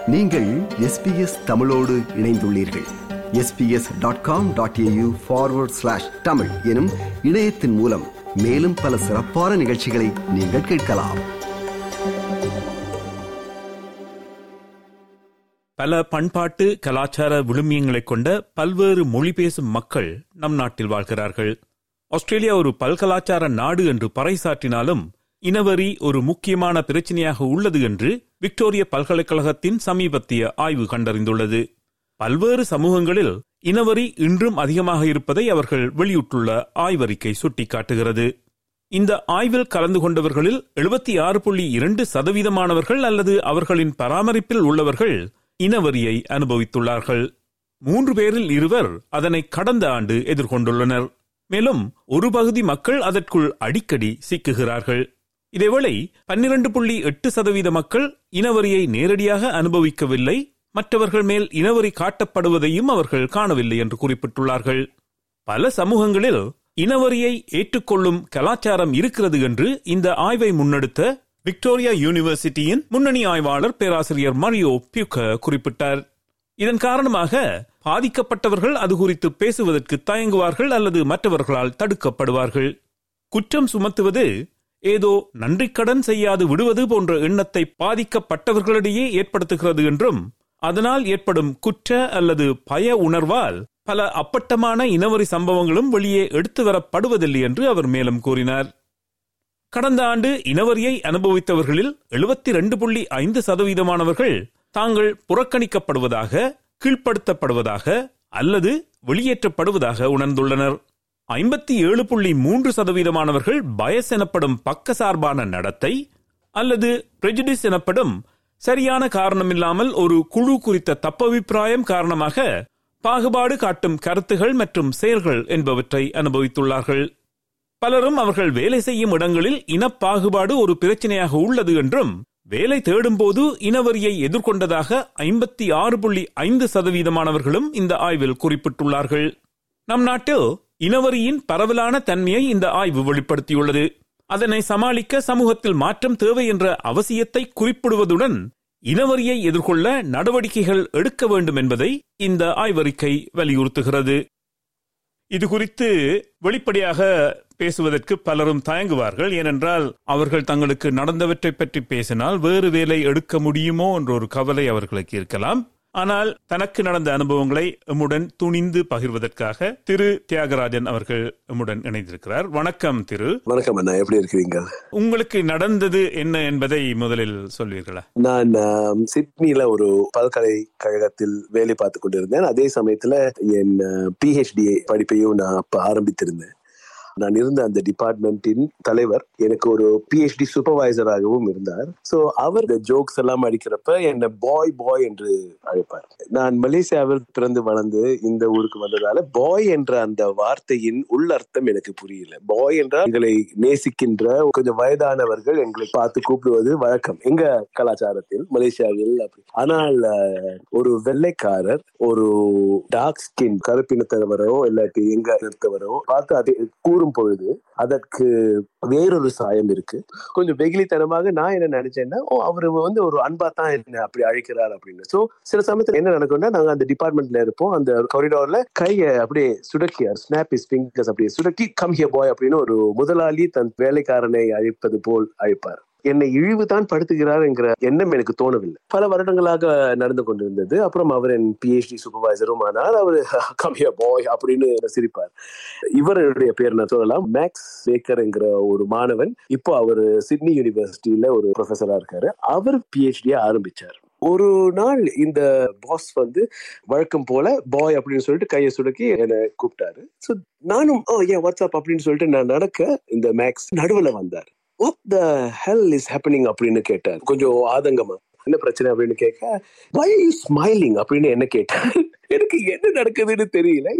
நீங்கள் எஸ்பிஎஸ் தமிழோடு இணைந்துள்ளீர்கள் SBS dot com dot AU forward slash Tamil எனும் இணையத்தின் மூலம் மேலும் பல சிறப்பான நிகழ்ச்சிகளை நீங்கள் கேட்கலாம் பல பண்பாட்டு கலாச்சார விழுமியங்களைக் கொண்ட பல்வேறு மொழி பேசும் மக்கள் நம் நாட்டில் வாழ்கிறார்கள் ஆஸ்திரேலியா ஒரு பல்கலாச்சார நாடு என்று பறைசாற்றினாலும் இனவரி ஒரு முக்கியமான பிரச்சனையாக உள்ளது என்று விக்டோரிய பல்கலைக்கழகத்தின் சமீபத்திய ஆய்வு கண்டறிந்துள்ளது பல்வேறு சமூகங்களில் இனவரி இன்றும் அதிகமாக இருப்பதை அவர்கள் வெளியிட்டுள்ள ஆய்வறிக்கை சுட்டிக்காட்டுகிறது இந்த ஆய்வில் கலந்து கொண்டவர்களில் எழுபத்தி ஆறு புள்ளி இரண்டு சதவீதமானவர்கள் அல்லது அவர்களின் பராமரிப்பில் உள்ளவர்கள் இனவரியை அனுபவித்துள்ளார்கள் மூன்று பேரில் இருவர் அதனை கடந்த ஆண்டு எதிர்கொண்டுள்ளனர் மேலும் ஒரு பகுதி மக்கள் அதற்குள் அடிக்கடி சிக்குகிறார்கள் இதேவேளை பன்னிரண்டு புள்ளி எட்டு சதவீத மக்கள் இனவரியை நேரடியாக அனுபவிக்கவில்லை மற்றவர்கள் மேல் இனவரி காட்டப்படுவதையும் அவர்கள் காணவில்லை என்று குறிப்பிட்டுள்ளார்கள் பல சமூகங்களில் இனவரியை ஏற்றுக்கொள்ளும் கலாச்சாரம் இருக்கிறது என்று இந்த ஆய்வை முன்னெடுத்த விக்டோரியா யூனிவர்சிட்டியின் முன்னணி ஆய்வாளர் பேராசிரியர் மரியோ பியூக்க குறிப்பிட்டார் இதன் காரணமாக பாதிக்கப்பட்டவர்கள் அது குறித்து பேசுவதற்கு தயங்குவார்கள் அல்லது மற்றவர்களால் தடுக்கப்படுவார்கள் குற்றம் சுமத்துவது ஏதோ நன்றிக்கடன் செய்யாது விடுவது போன்ற எண்ணத்தை பாதிக்கப்பட்டவர்களிடையே ஏற்படுத்துகிறது என்றும் அதனால் ஏற்படும் குற்ற அல்லது பய உணர்வால் பல அப்பட்டமான இனவரி சம்பவங்களும் வெளியே எடுத்து வரப்படுவதில்லை என்று அவர் மேலும் கூறினார் கடந்த ஆண்டு இனவரியை அனுபவித்தவர்களில் எழுபத்தி ரெண்டு புள்ளி ஐந்து சதவீதமானவர்கள் தாங்கள் புறக்கணிக்கப்படுவதாக கீழ்ப்படுத்தப்படுவதாக அல்லது வெளியேற்றப்படுவதாக உணர்ந்துள்ளனர் ஐம்பத்தி ஏழு புள்ளி மூன்று சதவீதமானவர்கள் பயஸ் எனப்படும் பக்கசார்பான நடத்தை அல்லது பிரெஜுடிஸ் எனப்படும் சரியான காரணமில்லாமல் ஒரு குழு குறித்த தப்பபிப்பிராயம் காரணமாக பாகுபாடு காட்டும் கருத்துகள் மற்றும் செயல்கள் என்பவற்றை அனுபவித்துள்ளார்கள் பலரும் அவர்கள் வேலை செய்யும் இடங்களில் இனப்பாகுபாடு ஒரு பிரச்சனையாக உள்ளது என்றும் வேலை தேடும்போது இனவரியை எதிர்கொண்டதாக ஐம்பத்தி ஆறு புள்ளி ஐந்து சதவீதமானவர்களும் இந்த ஆய்வில் குறிப்பிட்டுள்ளார்கள் நம் நாட்டில் இனவரியின் பரவலான தன்மையை இந்த ஆய்வு வெளிப்படுத்தியுள்ளது அதனை சமாளிக்க சமூகத்தில் மாற்றம் தேவை என்ற அவசியத்தை குறிப்பிடுவதுடன் இனவரியை எதிர்கொள்ள நடவடிக்கைகள் எடுக்க வேண்டும் என்பதை இந்த ஆய்வறிக்கை வலியுறுத்துகிறது இது குறித்து வெளிப்படையாக பேசுவதற்கு பலரும் தயங்குவார்கள் ஏனென்றால் அவர்கள் தங்களுக்கு நடந்தவற்றை பற்றி பேசினால் வேறு வேலை எடுக்க முடியுமோ என்ற ஒரு கவலை அவர்களுக்கு இருக்கலாம் ஆனால் தனக்கு நடந்த அனுபவங்களை எம்முடன் துணிந்து பகிர்வதற்காக திரு தியாகராஜன் அவர்கள் எம்முடன் இணைந்திருக்கிறார் வணக்கம் திரு வணக்கம் அண்ணா எப்படி இருக்கிறீங்க உங்களுக்கு நடந்தது என்ன என்பதை முதலில் சொல்வீர்களா நான் ஆம், சிட்னில ஒரு பல்கலைக்கழகத்தில் வேலை பார்த்து கொண்டிருந்தேன் அதே சமயத்துல என் பிஹெச்டி படிப்பையும் நான் அப்ப ஆரம்பித்திருந்தேன் நான் இருந்த அந்த டிபார்ட்மெண்டின் தலைவர் எனக்கு ஒரு பிஹெச்டி சூப்பர்வைசராகவும் இருந்தார் சோ அவர் இந்த ஜோக்ஸ் எல்லாம் அடிக்கிறப்ப என்னை பாய் பாய் என்று அழைப்பார் நான் மலேசியாவில் பிறந்து வளர்ந்து இந்த ஊருக்கு வந்ததால பாய் என்ற அந்த வார்த்தையின் உள்ளர்த்தம் எனக்கு புரியல பாய் என்றால் எங்களை நேசிக்கின்ற கொஞ்சம் வயதானவர்கள் எங்களை பார்த்து கூப்பிடுவது வழக்கம் எங்க கலாச்சாரத்தில் மலேசியாவில் அப்படி ஆனால் அஹ், ஒரு வெள்ளைக்காரர் ஒரு டார்க் ஸ்கின் கருப்பினத்தவரோ இல்லாட்டி எங்க நிறுத்தவரோ பார்த்து அதை கூறும் பொழுது அதற்கு வேறொரு சாயம் இருக்கு கொஞ்சம் வெகுளித்தனமாக நான் என்ன நினைச்சேன்னா ஓ அவரு வந்து ஒரு அன்பா தான் என்ன அப்படி அழைக்கிறார் அப்படின்னு சோ சில சமயத்துல என்ன நடக்கும்னா நாங்க அந்த டிபார்ட்மெண்ட்ல இருப்போம் அந்த காரிடார்ல கையை அப்படியே சுடக்கியார் ஸ்னாப் இஸ் ஃபிங்கர்ஸ் அப்படியே சுடக்கி கம் ஹியர் பாய் அப்படின்னு ஒரு முதலாளி தன் வேலைக்காரனை அழைப்பது போல் அழைப்பார் என்னை இழிவு தான் படுத்துகிறார் என்கிற எண்ணம் எனக்கு தோணவில்லை பல வருடங்களாக நடந்து கொண்டிருந்தது அப்புறம் அவர் என் பிஹெச்டி சூப்பர்வைசரும் ஆனால் அவர் கம்மியா பாய் அப்படின்னு சிரிப்பார் இவருடைய பேர் நான் சொல்லலாம் மேக்ஸ் பேக்கர் என்கிற ஒரு மாணவன் இப்போ அவர் சிட்னி யூனிவர்சிட்டியில ஒரு ப்ரொஃபஸரா இருக்காரு அவர் பிஹெச்டியை ஆரம்பிச்சார் ஒரு நாள் இந்த பாஸ் வந்து வழக்கம் போல பாய் அப்படின்னு சொல்லிட்டு கையை சுடக்கி என்னை கூப்பிட்டாரு ஸோ நானும் ஓ ஏன் வாட்ஸ்அப் அப்படின்னு சொல்லிட்டு நான் நடக்க இந்த மேக்ஸ் நடுவுல வந்தார் what the hell is happening அப்படின்னு கேட்டார் கொஞ்சம் ஆதங்கமா என்ன பிரச்சனை அப்படின்னு கேட்க வை யூ ஸ்மைலிங் அப்படின்னு என்ன கேட்டார் எனக்கு என்ன நடக்குதுன்னு தெரியல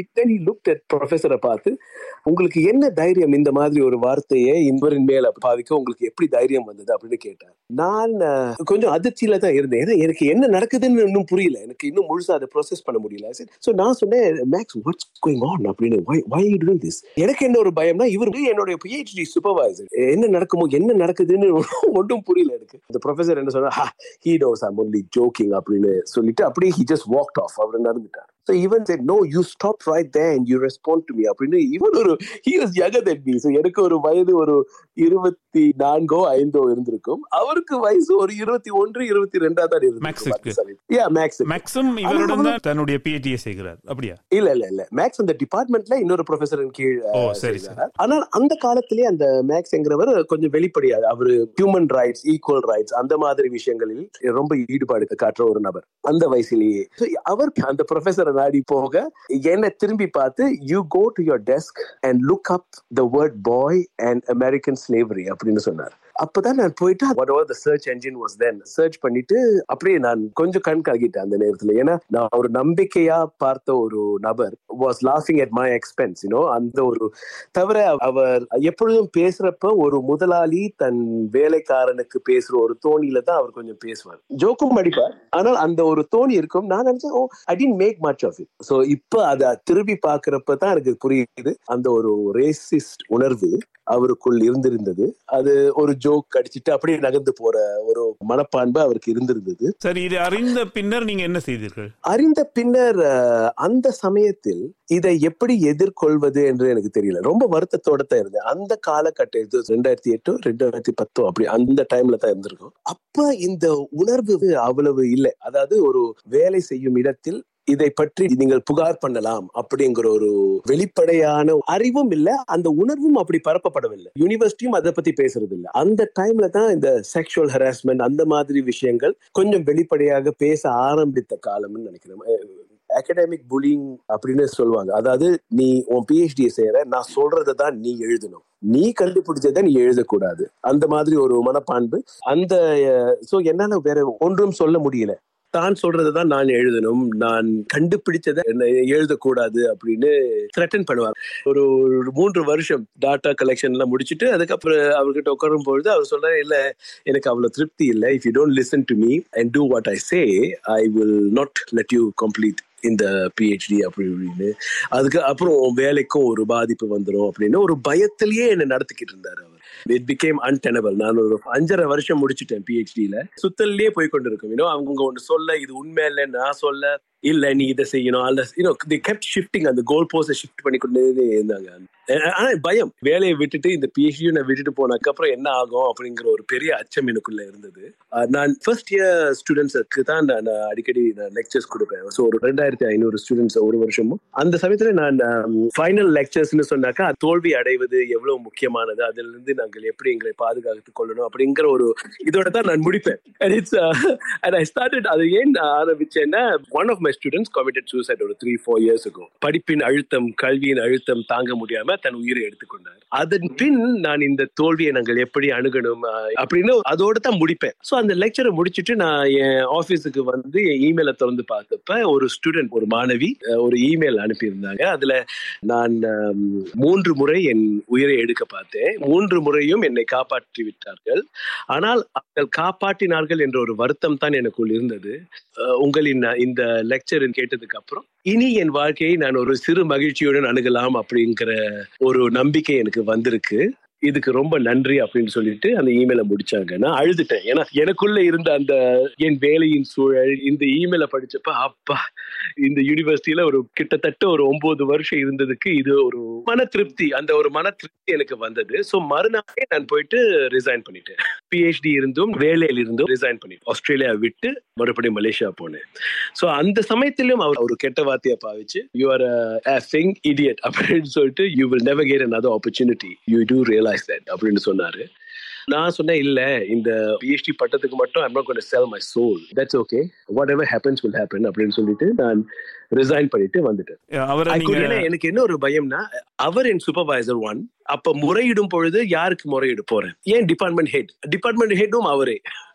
ப்ரொஃபஸரை பார்த்து உங்களுக்கு என்ன தைரியம் இந்த மாதிரி ஒரு வார்த்தையை இவரின் மேல பாவிக்க உங்களுக்கு எப்படி தைரியம் வந்தது அப்படின்னு கேட்டார் நான் அஹ், கொஞ்சம் அதிர்ச்சியில தான் இருந்தேன் ஏன்னா எனக்கு என்ன நடக்குதுன்னு இன்னும் புரியல எனக்கு இன்னும் முழுசா அதை ப்ரோசஸ் பண்ண முடியல சோ நான் சொன்னேன் மேக்ஸ் வாட்ஸ் கோயிங் ஆன் அப்படின்னு why you doing this எனக்கு என்ன ஒரு பயம்னா இவர் என்னுடைய பிஹெச்டி சூப்பர்வைசர் என்ன நடக்குமோ என்ன நடக்குதுன்னு ஒன்றும் புரியல எனக்கு இந்த ப்ரொஃபசர் என்ன சொன்னா he knows I'm only joking அப்படின்னு சொல்லிட்டு அப்படியே ஹி ஜஸ்ட் வாக்ட் ஆஃப் அவர் நடந்துட்டார் So even said, no, you stop right there and you respond to me. அப்படின்னு இவன் ஒரு he was younger than me. So எனக்கு ஒரு வயது ஒரு இருபத்தி நான்கோ ஐந்தோ இருந்திருக்கும் அவருக்கு வயசு ஒரு இருபத்தி ஒன்று இருபத்தி ரெண்டா தான் மேக்ஸுக்கு. இருந்திருக்கும் Yeah, மேக்ஸ் மேக்ஸும் இவருடன் தான் தன்னுடைய பிஹெச்டியை செய்கிறார் அப்படியா இல்ல இல்ல இல்ல மேக்ஸ் அந்த டிபார்ட்மெண்ட்ல இன்னொரு ப்ரொஃபஸரின் கீழ் ஓ அஹ், சரி சரி செய்தார். ஆனால் அந்த காலத்திலே அந்த மேக்ஸ் என்கிறவர் கொஞ்சம் வெளிப்படையாது அவரு ஹியூமன் ரைட்ஸ் ஈக்குவல் ரைட்ஸ் அந்த மாதிரி விஷயங்களில் ரொம்ப ஈடுபாடு காட்டுற ஒரு நபர் அந்த வயசுலயே So, அவர் அந்த ப்ரொஃபஸரை நாடி போக என்ன திரும்பி பார்த்து you go to your desk and look up the word boy and American slavery அப்படின்னு சொன்னார் அப்பதான் நான் போயிட்டு whatever the search engine was then search பண்ணிட்டு அப்படியே நான் கொஞ்சம் கண் கலகிட்டேன் அந்த நேரத்துல ஏன்னா நான் ஒரு நம்பிக்கையா பார்த்த ஒரு நபர் வாஸ் லாஃபிங் அட் மை எக்ஸ்பென்ஸ் யூனோ அந்த ஒரு தவிர அவர் எப்பொழுதும் பேசுறப்ப ஒரு முதலாளி தன் வேலைக்காரனுக்கு பேசுற ஒரு தோணியில தான் அவர் கொஞ்சம் பேசுவார் ஜோக்கும் அடிப்பார் ஆனால் அந்த ஒரு தோணி இருக்கும் நான் நினைச்சேன் oh I didn't make much of it so இப்ப அதை திரும்பி பாக்குறப்ப தான் எனக்கு புரியுது அந்த ஒரு ரேசிஸ்ட் உணர்வு அவருக்குள் இருந்திருந்தது அது ஒரு ஜோக் அடிச்சிட்டு அப்படியே நகர்ந்து போற ஒரு மனப்பான்பு அவருக்கு இருந்திருந்தது சரி இது அறிந்த பின்னர் நீங்க என்ன செய்தீர்கள் அறிந்த பின்னர் அஹ், அந்த சமயத்தில் இதை எப்படி எதிர்கொள்வது என்று எனக்கு தெரியல ரொம்ப வருத்தத்தோட தான் இருந்தேன் அந்த காலகட்டத்தில் ரெண்டாயிரத்தி எட்டோ ரெண்டாயிரத்தி பத்தோ அப்படி அந்த டைம்ல தான் இருந்திருக்கும் அப்ப இந்த உணர்வு அவ்வளவு இல்லை அதாவது ஒரு வேலை செய்யும் இடத்தில் இதை பற்றி நீங்கள் புகார் பண்ணலாம் அப்படிங்கிற ஒரு வெளிப்படையான அறிவும் இல்ல அந்த உணர்வும் அப்படி பரப்பப்படவில்லை யூனிவர்சிட்டியும் அதை பத்தி பேசுறது இல்ல அந்த டைம்ல தான் இந்த செக்ஷுவல் ஹராஸ்மெண்ட் அந்த மாதிரி விஷயங்கள் கொஞ்சம் வெளிப்படையாக பேச ஆரம்பித்த காலம்னு நினைக்கிறேன் அகடமிக் புலிங் அப்படின்னு சொல்லுவாங்க அதாவது நீ உன் பிஹெச்டி செய்யற நான் சொல்றதை தான் நீ எழுதணும் நீ கண்டுபிடிச்சதை நீ எழுதக்கூடாது அந்த மாதிரி ஒரு மனப்பான்பு அந்த சோ என்னால வேற ஒன்றும் சொல்ல முடியல தான் சொல்றதை தான் நான் எழுதணும் நான் கண்டுபிடிச்சதை என்ன எழுதக்கூடாது அப்படின்னு த்ரெட்டன் பண்ணுவார் ஒரு ஒரு மூன்று வருஷம் டாட்டா கலெக்ஷன் எல்லாம் முடிச்சுட்டு அதுக்கப்புறம் அவர்கிட்ட உட்காரும் பொழுது அவர் சொல்றாரு இல்ல எனக்கு அவ்வளவு திருப்தி இல்லை if you don't listen to me and two what I say I will not let you complete இந்த பிஹெச்டி அப்படி இப்படின்னு அதுக்கு அப்புறம் உன் வேலைக்கும் ஒரு பாதிப்பு வந்துடும் அப்படின்னு ஒரு பயத்திலேயே என்ன நடத்திக்கிட்டு இருந்தாரு அவர் இட் பிகேம் அன்டெனபிள் நான் ஒரு அஞ்சரை வருஷம் முடிச்சிட்டேன் பிஹெச்டியில சுத்தல்லே போய் கொண்டு இருக்கும் இன்னும் அவங்க ஒன்று சொல்ல இது உண்மை இல்லை நான் சொல்ல இல்ல நீ இதை செய்யணும் அல்ல யூனோ தி கெப்ட் ஷிஃப்டிங் அந்த கோல் போஸ்ட ஷிஃப்ட் பண்ணி கொண்டே இருந்தாங்க அஹ் ஆனா பயம் வேலையை விட்டுட்டு இந்த பிஹெச்டியும் நான் விட்டுட்டு போனதுக்கு அப்புறம் என்ன ஆகும் அப்படிங்கிற ஒரு பெரிய அச்சம் எனக்குள்ள இருந்தது அஹ் நான் ஃபர்ஸ்ட் இயர் ஸ்டூடெண்ட்ஸுக்கு தான் நான் நான் அடிக்கடி நான் லெக்சர்ஸ் கொடுப்பேன் ஸோ ஒரு ரெண்டாயிரத்தி ஐநூறு ஸ்டூடெண்ட்ஸ் ஒரு வருஷமும் அந்த சமயத்துல நான் ஃபைனல் லெக்சர்ஸ்னு சொன்னாக்கா தோல்வி அடைவது எவ்வளவு முக்கியமானது அதுல இருந்து நாங்கள் எப்படி எங்களை பாதுகாத்துக் கொள்ளணும் அப்படிங்கிற ஒரு இதோட தான் நான் முடிப்பேன் and it's uh, and I started அது ஏன் நான் ஆரம்பிச்சேன்னா one of my students committed suicide ஒரு த்ரீ ஃபோர் இயர்ஸ் இருக்கும் படிப்பின் அழுத்தம் கல்வியின் அழுத்தம் தாங்க முடியாம தன் உயிரை எடுத்துக்கொண்டார் அதன் பின் நான் இந்த தோல்வியை நாங்கள் எப்படி அணுகணும் அஹ், அப்படின்னு அதோட தான் முடிப்பேன் ஸோ அந்த லெக்சரை முடிச்சிட்டு நான் என் ஆபீஸுக்கு வந்து என் இமெயிலை திறந்து பார்த்தப்ப ஒரு ஸ்டூடெண்ட் ஒரு மாணவி அஹ், ஒரு இமெயில் அனுப்பியிருந்தாங்க அதுல நான் அம், மூன்று முறை என் உயிரை எடுக்க பார்த்தேன் மூன்று முறையும் என்னை காப்பாற்றி விட்டார்கள் ஆனால் அவர்கள் காப்பாற்றினார்கள் என்ற ஒரு வருத்தம் தான் எனக்குள் இருந்தது அஹ், உங்களின் இந்த லெக்சர் கேட்டதுக்கு அப்புறம் இனி என் வாழ்க்கையை நான் ஒரு சிறு மகிழ்ச்சியுடன் அணுகலாம் அப்படிங்கிற ஒரு நம்பிக்கை எனக்கு வந்திருக்கு இதுக்கு ரொம்ப நன்றி அப்படின்னு சொல்லிட்டு அந்த இமெயில முடிச்சாங்க நான் அழுதுட்டேன் ஏன்னா எனக்குள்ள இருந்த அந்த என் வேலையின் சூழல் இந்த இமெயில படிச்சப்ப அப்பா இந்த யூனிவர்சிட்டியில ஒரு கிட்டத்தட்ட ஒரு ஒன்பது வருஷம் இருந்ததுக்கு இது ஒரு மன திருப்தி அந்த ஒரு மன திருப்தி எனக்கு வந்தது சோ மறுநாளே நான் போயிட்டு ரிசைன் பண்ணிட்டேன் பிஹெச்டி இருந்தும் வேலையில் இருந்தும் ரிசைன் பண்ணிட்டேன் ஆஸ்திரேலியா விட்டு மறுபடியும் மலேசியா போனேன் சோ அந்த சமயத்திலும் அவர் ஒரு கெட்ட வார்த்தையை பாவிச்சு யூ ஆர் திங் இடியட் அப்படின்னு சொல்லிட்டு you will never get another opportunity you do realise that அப்படின்னு சொன்னாரு நான் சொன்னேன் இல்ல இந்த பிஹெச்டி பட்டத்துக்கு மட்டும் I'm not gonna sell my soul that's okay whatever happens will happen அப்படின்னு சொல்லிட்டு நான் ரிசைன் பண்ணிட்டு வந்துட்டேன் அவரை I could- நீங்க ஏன்னா எனக்கு என்ன ஒரு பயம்னா அவர் என் சூப்பர்வைசர் ஒன் அப்ப முறையிடும் பொழுது யாருக்கு முறையிட போறேன் ஏன் டிபார்ட்மெண்ட் ஹெட் டிபார்ட்மெண்ட் ஹெட்டும் அவரே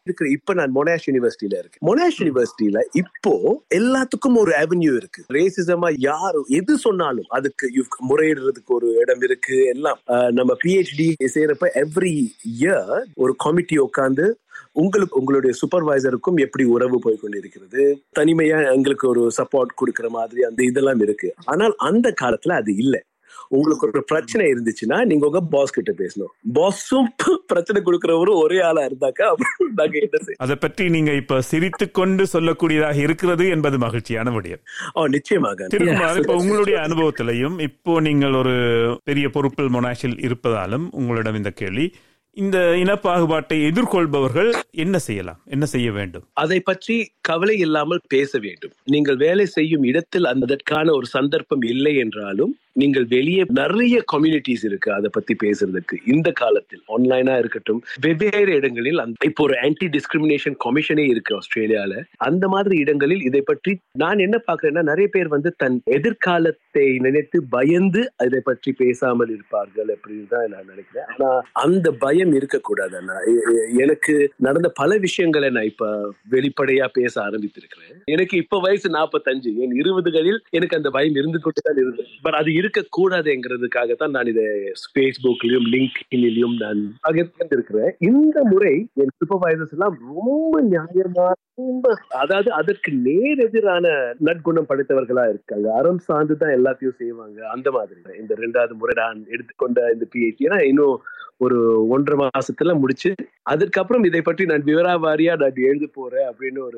இருக்கிற இப்ப நான் மொனாஷ் யூனிவர்சிட்டியில இருக்கேன் மொனாஷ் யூனிவர்சிட்டியில இப்போ எல்லாத்துக்கும் ஒரு அவென்யூ இருக்கு ரேசிசமா யாரு எது சொன்னாலும் அதுக்கு you- முறையிடுறதுக்கு ஒரு இடம் இருக்கு எல்லாம் அஹ், நம்ம பிஹெச்டி செய்யறப்ப எவ்ரி இயர் ஒரு கமிட்டி உட்காந்து உங்களுக்கு உங்களுடைய சூப்பர்வைசருக்கும் எப்படி உறவு போய் கொண்டிருக்கிறது தனிமையா எங்களுக்கு ஒரு சப்போர்ட் கொடுக்கிற மாதிரி அந்த இதெல்லாம் இருக்கு ஆனால் அந்த காலத்துல அது இல்லை உங்களுக்கு ஒரு பிரச்சனை இருந்துச்சுன்னா நீங்க உங்க பாஸ் கிட்ட பேசணும் பாஸும் பிரச்சனை கொடுக்கறவரும் ஒரே ஆளா இருந்தாக்கா அப்புறம் நாங்க என்ன செய்ய அதை பற்றி நீங்க இப்ப சிரித்துக் கொண்டு சொல்லக்கூடியதாக இருக்கிறது என்பது மகிழ்ச்சியான விடயம் ஓ நிச்சயமாக திருக்குமார் இப்ப உங்களுடைய அனுபவத்திலையும் இப்போ நீங்கள் ஒரு பெரிய பொறுப்பில் மொனாஷில் இருப்பதாலும் உங்களிடம் இந்த கேள்வி இந்த இனப்பாகுபாட்டை எதிர்கொள்பவர்கள் என்ன செய்யலாம் என்ன செய்ய வேண்டும் அதை பற்றி கவலை இல்லாமல் பேச வேண்டும் நீங்கள் வேலை செய்யும் இடத்தில் அதற்கான ஒரு சந்தர்ப்பம் இல்லை என்றாலும் நீங்கள் வெளியே நிறைய கம்யூனிட்டிஸ் இருக்கு அதை பத்தி பேசுறதுக்கு இந்த காலத்தில் ஆன்லைனா இருக்கட்டும் வெவ்வேறு இடங்களில் அந்த- இப்போ ஒரு ஆன்டி டிஸ்கிரிமினேஷன் கமிஷனே இருக்கு ஆஸ்திரேலியால அந்த மாதிரி இடங்களில் இதை பற்றி நான் என்ன பாக்குறேன்னா நிறைய பேர் வந்து தன் எதிர்காலத்தை நினைத்து பயந்து இதை பற்றி பேசாமல் இருப்பார்கள் அப்படின்னு தான் நான் நினைக்கிறேன் ஆனா அந்த பயம் இருக்கக்கூடாது அண்ணா. எ- எ- எனக்கு நடந்த பல விஷயங்களை நான் இப்ப வெளிப்படையா பேச ஆரம்பித்திருக்கிறேன் எனக்கு இப்ப வயசு நாற்பத்தஞ்சு என் இருபதுகளில் எனக்கு அந்த பயம் இருந்து கொண்டு தான் இருந்தது பட் அது இருக்கக்கூடாதுங்கிறதுக்காக தான் நான் இதை ஃபேஸ்புக்லயும் லிங்க்டின்லயும் நான் பகிர்ந்திருக்கிறேன் இந்த முறை என் சூப்பர்வைசர்ஸ் எல்லாம் ரொம்ப நியாயமா ரொம்ப அதாவது அதற்கு நேர் எதிரான நற்குணம் படைத்தவர்களா இருக்காங்க அறம் சார்ந்து தான் எல்லாத்தையும் செய்வாங்க அந்த மாதிரி இந்த ரெண்டாவது முறை நான் எடுத்துக்கொண்ட இந்த பிஹெச்டி ஏன்னா இன்னும் ஒரு ஒன்றரை மாசத்துல முடிச்சு அதுக்கப்புறம் இதை பற்றி நான் விவராவாரியா நான் எழுத போறேன் அப்படின்னு ஒரு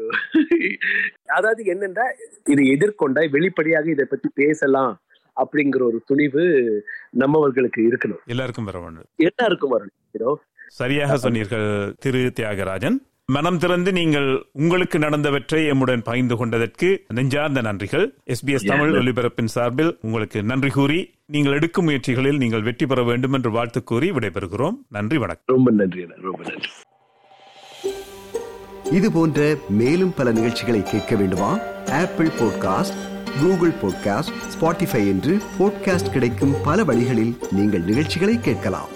அதாவது என்னன்னா இதை எதிர்கொண்டா வெளிப்படையாக இதை பற்றி பேசலாம் அப்படிங்கிற ஒரு துணிவு நம்மவர்களுக்கு இருக்கணும் எல்லாருக்கும் வர வேண்டும் எல்லாருக்கும் வரணும் you know. சரியாக சொன்னீர்கள் திரு தியாகராஜன் மனம் திறந்து நீங்கள் உங்களுக்கு நடந்தவற்றை எம்முடன் பகிர்ந்து கொண்டதற்கு நெஞ்சார்ந்த நன்றிகள் எஸ்பிஎஸ் தமிழ் ஒலிபரப்பின் சார்பில் உங்களுக்கு நன்றி கூறி நீங்கள் எடுக்கும் முயற்சிகளில் நீங்கள் வெற்றி பெற வேண்டும் என்று வாழ்த்து கூறி விடைபெறுகிறோம் நன்றி வணக்கம் ரொம்ப நன்றி அண்ணா, ரொம்ப நன்றி இது போன்ற மேலும் பல நிகழ்ச்சிகளை கேட்க வேண்டுமா Apple podcast Google podcast Spotify என்று பாட்காஸ்ட் கிடைக்கும் பல வழிகளில் நீங்கள் நிகழ்ச்சிகளை கேட்கலாம்